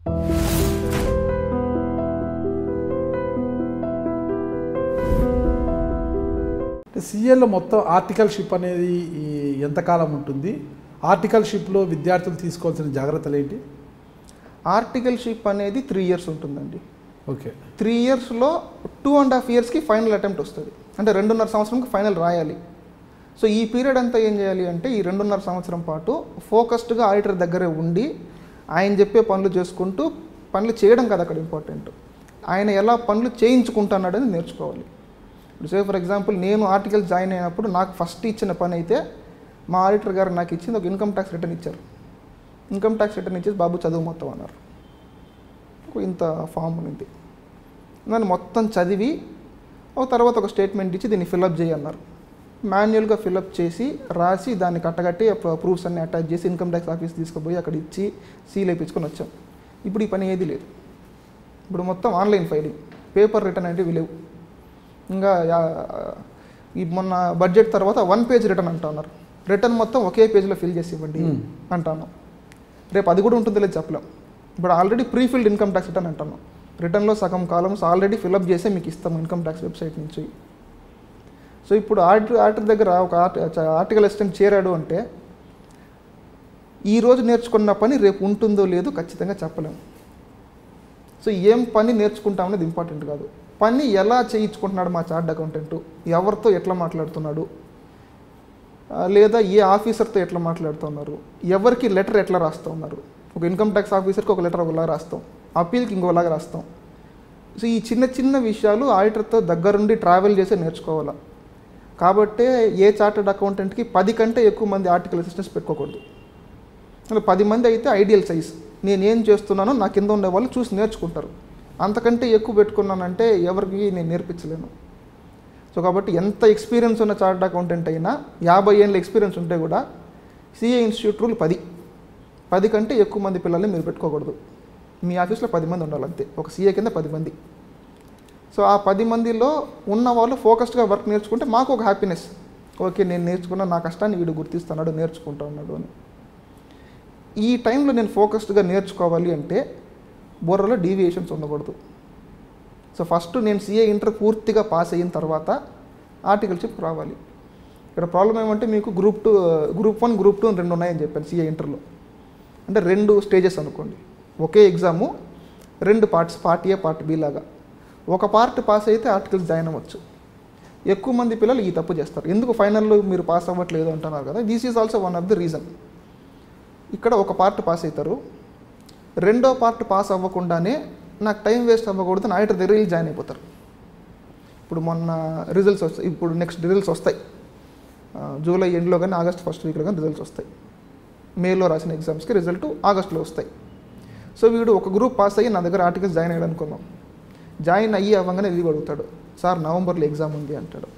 సిఎల్లో మొత్తం ఆర్టికల్షిప్ అనేది ఈ ఎంతకాలం ఉంటుంది ఆర్టికల్షిప్లో విద్యార్థులు తీసుకోవాల్సిన జాగ్రత్తలు ఏంటి ఆర్టికల్షిప్ అనేది త్రీ ఇయర్స్ ఉంటుందండి ఓకే త్రీ ఇయర్స్లో టూ అండ్ హాఫ్ ఇయర్స్కి ఫైనల్ అటెంప్ట్ వస్తుంది అంటే రెండున్నర సంవత్సరంకి ఫైనల్ రాయాలి సో ఈ పీరియడ్ అంతా ఏం చేయాలి అంటే ఈ రెండున్నర సంవత్సరం పాటు ఫోకస్డ్గా ఆడిటర్ దగ్గరే ఉండి ఆయన చెప్పే పనులు చేసుకుంటూ పనులు చేయడం కదా అక్కడ ఇంపార్టెంట్ ఆయన ఎలా పనులు చేయించుకుంటున్నాడని నేర్చుకోవాలి ఇప్పుడు సే ఫర్ ఎగ్జాంపుల్ నేను ఆర్టికల్ జాయిన్ అయినప్పుడు నాకు ఫస్ట్ ఇచ్చిన పని అయితే మా ఆడిటర్ గారు నాకు ఇచ్చింది ఒక ఇన్కమ్ ట్యాక్స్ రిటర్న్ ఇచ్చారు ఇన్కమ్ ట్యాక్స్ రిటర్న్ ఇచ్చేసి బాబు చదువు మొత్తం అన్నారు ఒక ఇంత ఫామ్ ఉంది దాన్ని మొత్తం చదివి ఒక తర్వాత ఒక స్టేట్మెంట్ ఇచ్చి దీన్ని ఫిలప్ చేయన్నారు మాన్యువల్గా ఫిలప్ చేసి రాసి దాన్ని కట్టగట్టి ప్రూఫ్స్ అన్ని అటాచ్ చేసి ఇన్కమ్ ట్యాక్స్ ఆఫీస్ తీసుకుపోయి అక్కడ ఇచ్చి సీల్ వేయించుకొని వచ్చాం ఇప్పుడు ఈ పని ఏది లేదు ఇప్పుడు మొత్తం ఆన్లైన్ ఫైలింగ్ పేపర్ రిటర్న్ అంటే లేవు ఇంకా యా- ఈ మొన్న బడ్జెట్ తర్వాత వన్ పేజ్ రిటర్న్ అంటా ఉన్నారు రిటర్న్ మొత్తం ఒకే పేజ్లో ఫిల్ చేసి ఇవ్వండి అంటాను రేపు అది కూడా ఉంటుందో లేదు చెప్పలేం ఇప్పుడు already prefilled income tax return అంటాను రిటర్న్లో సగం కాలమ్స్ ఆల్రెడీ ఫిల్అప్ చేసే మీకు ఇస్తాం ఇన్కమ్ ట్యాక్స్ వెబ్సైట్ నుంచి సో ఇప్పుడు ఆడిటర్ ఆడిటర్ దగ్గర ఒక ఆర్టి ఆర్టికల్ అసిస్టెంట్ చేరాడు అంటే ఈ రోజు నేర్చుకున్న పని రేపు ఉంటుందో లేదో ఖచ్చితంగా చెప్పలేము సో ఏం పని నేర్చుకుంటాం అనేది ఇంపార్టెంట్ కాదు పని ఎలా చేయించుకుంటున్నాడు మా చార్ట్ అకౌంటెంట్ ఎవరితో ఎట్లా మాట్లాడుతున్నాడు ఆ, లేదా ఏ ఆఫీసర్తో ఎట్లా మాట్లాడుతున్నారు ఎవరికి లెటర్ ఎట్లా రాస్తూ ఉన్నారు ఒక ఇన్కమ్ ట్యాక్స్ ఆఫీసర్కి ఒక లెటర్ ఒకలాగా రాస్తాం అప్పీల్కి ఇంకోలాగా రాస్తాం సో ఈ చిన్న చిన్న విషయాలు ఆడిటర్తో దగ్గరుండి ట్రావెల్ చేసి నేర్చుకోవాలి కాబట్టే ఏ చార్టెడ్ అకౌంటెంట్కి పది కంటే ఎక్కువ మంది ఆర్టికల్ అసిస్టెంట్స్ పెట్టుకోకూడదు అలా పది మంది అయితే ఐడియల్ సైజ్ నేను ఏం చేస్తున్నానో నా కింద ఉండే వాళ్ళు చూసి నేర్చుకుంటారు అంతకంటే ఎక్కువ పెట్టుకున్నానంటే ఎవరికి నేను నేర్పించలేను సో కాబట్టి ఎంత ఎక్స్పీరియన్స్ ఉన్న చార్ట్ అకౌంటెంట్ అయినా యాభై ఏళ్ళ ఎక్స్పీరియన్స్ ఉంటే కూడా సిఏ ఇన్స్టిట్యూట్ రూల్ పది పది కంటే ఎక్కువ మంది పిల్లల్ని మీరు పెట్టుకోకూడదు మీ ఆఫీస్లో పది మంది ఉండాలి అంతే ఒక సీఏ కింద పది మంది సో ఆ పది మందిలో ఉన్న వాళ్ళు ఫోకస్డ్గా వర్క్ నేర్చుకుంటే మాకు ఒక హ్యాపీనెస్ ఓకే నేను నేర్చుకున్న నా కష్టాన్ని వీడు గుర్తిస్తున్నాడు నేర్చుకుంటా ఉన్నాడు అని ఈ టైంలో నేను ఫోకస్డ్గా నేర్చుకోవాలి అంటే బుర్రలో డీవియేషన్స్ ఉండకూడదు సో ఫస్ట్ నేను సీఏ ఇంటర్ పూర్తిగా పాస్ అయిన తర్వాత ఆర్టికల్షిప్ రావాలి ఇక్కడ ప్రాబ్లం ఏమంటే మీకు group two group one group two రెండు ఉన్నాయని చెప్పాను సీఏ ఇంటర్లో అంటే రెండు స్టేజెస్ అనుకోండి ఒకే ఎగ్జాము రెండు parts part A part B లాగా ఒక పార్ట్ పాస్ అయితే ఆర్టికల్స్ జాయిన్ అవ్వచ్చు ఎక్కువ మంది పిల్లలు ఈ తప్పు చేస్తారు ఎందుకు ఫైనల్లో మీరు పాస్ అవ్వట్లేదు అంటున్నారు కదా this is also one of the reason ఇక్కడ ఒక పార్ట్ పాస్ అవుతారు రెండో పార్ట్ పాస్ అవ్వకుండానే నాకు టైం వేస్ట్ అవ్వకూడదు ఆడిటర్ దగ్గర వెళ్ళి జాయిన్ అయిపోతారు ఇప్పుడు మొన్న రిజల్ట్స్ వస్తాయి ఇప్పుడు నెక్స్ట్ రిజల్ట్స్ వస్తాయి ఆ, జూలై ఎండ్లో కానీ ఆగస్ట్ ఫస్ట్ వీక్లో కానీ రిజల్ట్స్ వస్తాయి మేలో రాసిన ఎగ్జామ్స్కి రిజల్ట్ ఆగస్ట్లో వస్తాయి సో వీడు ఒక గ్రూప్ పాస్ అయ్యి నా దగ్గర ఆర్టికల్స్ జాయిన్ అయ్యాడు అనుకున్నాం జాయిన్ అయ్యి అవ్వగానే లీవ్ అడుగుతాడు సార్ నవంబర్లో ఎగ్జామ్ ఉంది అంటాడు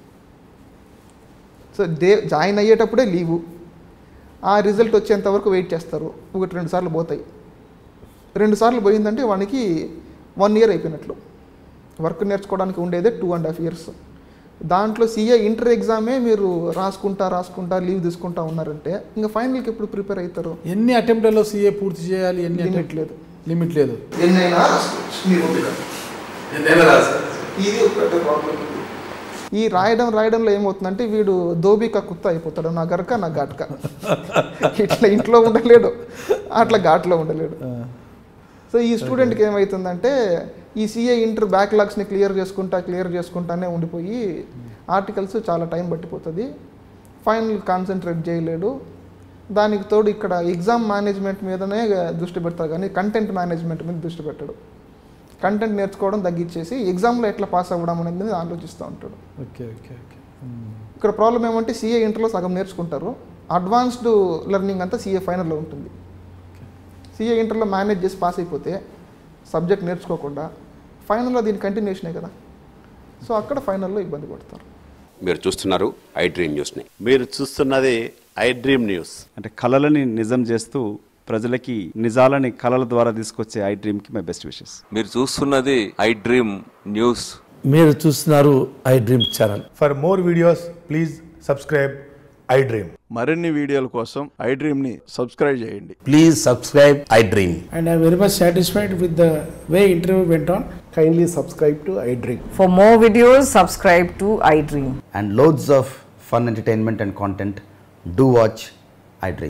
సో డే జాయిన్ అయ్యేటప్పుడే లీవు ఆ రిజల్ట్ వచ్చేంత వరకు వెయిట్ చేస్తారు ఒకటి రెండు సార్లు పోతాయి రెండు సార్లు పోయిందంటే వానికి వన్ ఇయర్ అయిపోయినట్లు వర్క్ నేర్చుకోవడానికి ఉండేదే టూ అండ్ హాఫ్ ఇయర్స్ దాంట్లో సీఏ ఇంటర్ ఎగ్జామే మీరు రాసుకుంటా రాసుకుంటా లీవ్ తీసుకుంటా ఉన్నారంటే ఇంకా ఫైనల్కి ఎప్పుడు ప్రిపేర్ అవుతారు ఎన్ని అటెంప్ట్లలో సీఏ పూర్తి చేయాలి ఎన్ని లిమిట్ లేదు లిమిట్ లేదు ఎన్నైనా ఇది ఒక పెద్ద ప్రాబ్లం ఈ రాయడం రాయడంలో ఏమవుతుందంటే వీడు దోబిక కుత్త అయిపోతాడు నా గరక నా ఘాట్క ఇట్లా ఇంట్లో ఉండలేడు అట్లా ఘాట్లో ఉండలేడు సో ఈ స్టూడెంట్కి ఏమవుతుందంటే ఈ సిఏ ఇంటర్ బ్యాక్లాగ్స్ని క్లియర్ చేసుకుంటా క్లియర్ చేసుకుంటానే ఉండిపోయి ఆర్టికల్స్ చాలా టైం పట్టిపోతుంది ఫైనల్ కాన్సన్ట్రేట్ చేయలేడు దానికి తోడు ఇక్కడ ఎగ్జామ్ మేనేజ్మెంట్ మీదనే దృష్టి పెడతాడు కానీ కంటెంట్ మేనేజ్మెంట్ మీద దృష్టి పెట్టాడు కంటెంట్ నేర్చుకోవడం తగ్గించేసి ఎగ్జామ్లో ఎట్లా పాస్ అవ్వడం అనేది మీద ఆలోచిస్తూ ఉంటాడు ఓకే ఓకే ఓకే ఇక్కడ ప్రాబ్లం ఏమంటే సీఏ ఇంటర్లో సగం నేర్చుకుంటారు అడ్వాన్స్డ్ లెర్నింగ్ అంతా సీఏ ఫైనల్లో ఉంటుంది సీఏ ఇంటర్లో మేనేజ్ చేసి పాస్ అయిపోతే సబ్జెక్ట్ నేర్చుకోకుండా ఫైనల్లో దీని కంటిన్యూషనే కదా సో అక్కడ ఫైనల్లో ఇబ్బంది పడతారు మీరు చూస్తున్నారు ఐ డ్రీమ్ న్యూస్ని మీరు చూస్తున్నది ఐ డ్రీమ్ న్యూస్ అంటే కళలని నిజం చేస్తూ ప్రజలకి నిజాలని కళల ద్వారా తీసుకొచ్చే ఐ డ్రీమ్కి మై బెస్ట్ విషెస్ మీరు చూస్తున్నది ఐ డ్రీమ్ న్యూస్ మీరు చూస్తున్నారు I dream channel For more videos, please subscribe I dream మరిన్ని వీడియోల కోసం ఐ డ్రీమ్ని సబ్స్క్రైబ్ చేయండి please subscribe I dream And I'm very much satisfied with the way interview went on. Kindly subscribe to iDream. For more videos, subscribe to iDream. and loads of fun entertainment and content do watch i dream